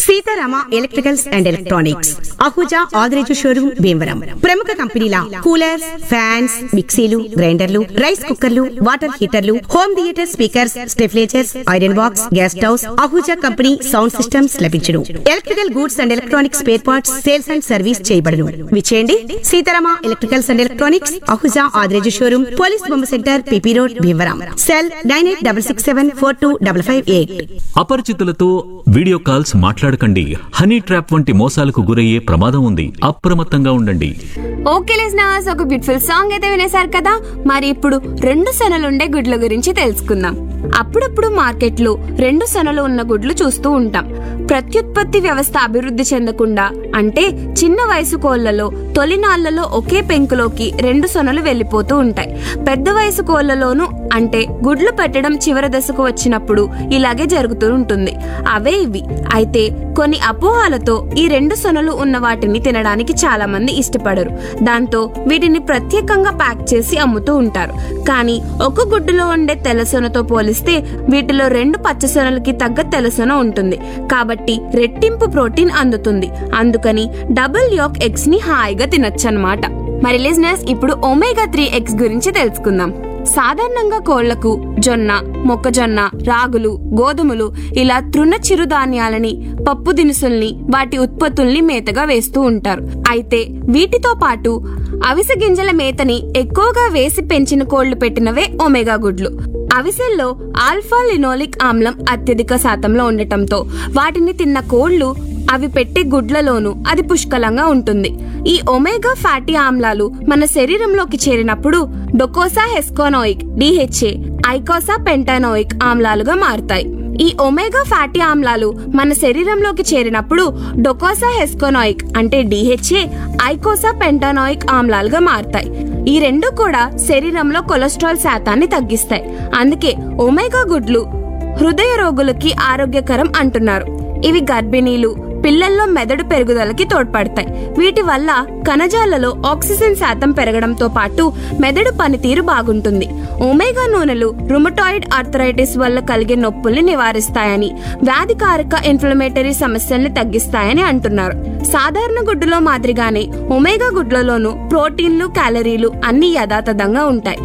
Sitarama electricals and electronics Ahuja Adireju showroom Bhimavaram ప్రముఖ కంపెనీల coolers fans మిక్సీలు గ్రైండర్లు రైస్ కుక్కర్లు వాటర్ హీటర్లు home theatre speakers stabilisers iron box gas stoves Ahuja company sound systems లభించును electrical goods and electronics spare parts sales and service చేయబడును విచేయండి Seetharama electricals and electronics Ahuja Adireju showroom police బొమ్మ centre PP road Bhimavaram cell nine eight double six seven four two double five eight అపరిచితులతో video calls మాట్లాడకండి honey trap వంటి మోసాలకు గురయ్యే ప్రమాదం ఉంది అప్రమత్తంగా ఉండండి ఓకే లిజనర్స్ ఒక బ్యూటిఫుల్ సాంగ్ అయితే వినేశారు కదా మరి ఇప్పుడు రెండు సొనలుండే గుడ్ల గురించి తెలుసుకుందాం అప్పుడప్పుడు మార్కెట్లో రెండు సొనలు ఉన్న గుడ్లు చూస్తూ ఉంటాం ప్రత్యుత్పత్తి వ్యవస్థ అభివృద్ధి చెందకుండా అంటే చిన్న వయసు కోళ్లలో తొలినాళ్లలో ఒకే పెంకులోకి రెండు సొనలు వెళ్ళిపోతూ ఉంటాయి పెద్ద వయసు కోళ్లలోనూ అంటే గుడ్లు పెట్టడం చివరి దశకు వచ్చినప్పుడు ఇలాగే జరుగుతూ ఉంటుంది అవే ఇవి అయితే కొన్ని అపోహాలతో ఈ రెండు సొనలు ఉన్న వాటిని తినడానికి చాలా మంది ఇష్టపడరు దాంతో వీటిని ప్రత్యేకంగా ప్యాక్ చేసి అమ్ముతూ ఉంటారు కానీ ఒక గుడ్డులో ఉండే తెల్లసొనతో పోలిస్తే వీటిలో రెండు పచ్చసొనలకి తగ్గ తెల్లసొన ఉంటుంది కాబట్టి రెట్టింపు ప్రోటీన్ అందుతుంది అందుకని డబుల్ యోక్ ఎగ్స్ ని హాయిగా తినొచ్చన్నమాట మరి లిజినెస్ ఇప్పుడు ఒమేగా త్రీ ఎగ్స్ గురించి తెలుసుకుందాం సాధారణంగా కోళ్లకు జొన్న మొక్కజొన్న రాగులు గోధుమలు ఇలా తృణ చిరుధాన్యాలని పప్పు దినుసుల్ని వాటి ఉత్పత్తుల్ని మేతగా వేస్తూ ఉంటారు అయితే వీటితో పాటు అవిసె గింజల మేతని ఎక్కువగా వేసి పెంచిన కోళ్లు పెట్టినవే ఒమేగా గుడ్లు అవిసెల్లో ఆల్ఫా లినోలిక్ ఆమ్లం అత్యధిక శాతంలో ఉండటంతో వాటిని తిన్న కోళ్లు అవి పెట్టే గుడ్లలోనూ అది పుష్కలంగా ఉంటుంది ఈ ఒమేగా ఫ్యాటీ ఆమ్లాలు మన శరీరంలోకి చేరినప్పుడు డొకోసా హెస్కోనోయిక్ డిహెచ్ఏ ఐకోసా పెంటానోయిక్ ఆమ్లాలుగా మారుతాయి ఈ ఒమేగా ఫ్యాటీ ఆమ్లాలు మన శరీరంలోకి చేరినప్పుడు డొకోసా హెస్కోనాయిక్ అంటే డిహెచ్ఏ ఐకోసా పెంటానాయిక్ ఆమ్లాలుగా మారుతాయి ఈ రెండు కూడా శరీరంలో కొలెస్ట్రాల్ శాతాన్ని తగ్గిస్తాయి అందుకే ఒమేగా గుడ్లు హృదయ రోగులకి ఆరోగ్యకరం అంటున్నారు ఇవి గర్భిణీలు పిల్లల్లో మెదడు పెరుగుదలకి తోడ్పడతాయి వీటి వల్ల కణజాలలో ఆక్సిజన్ శాతం పెరగడంతో పాటు మెదడు పనితీరు బాగుంటుంది ఒమేగా నూనెలు రుమటాయిడ్ ఆర్థరైటిస్ వల్ల కలిగే నొప్పుల్ని నివారిస్తాయని వ్యాధికారక ఇన్ఫ్లమేటరీ సమస్యల్ని తగ్గిస్తాయని అంటున్నారు సాధారణ గుడ్డులో మాదిరిగానే ఒమేగా గుడ్లలోనూ ప్రోటీన్లు క్యాలరీలు అన్ని యథాతథంగా ఉంటాయి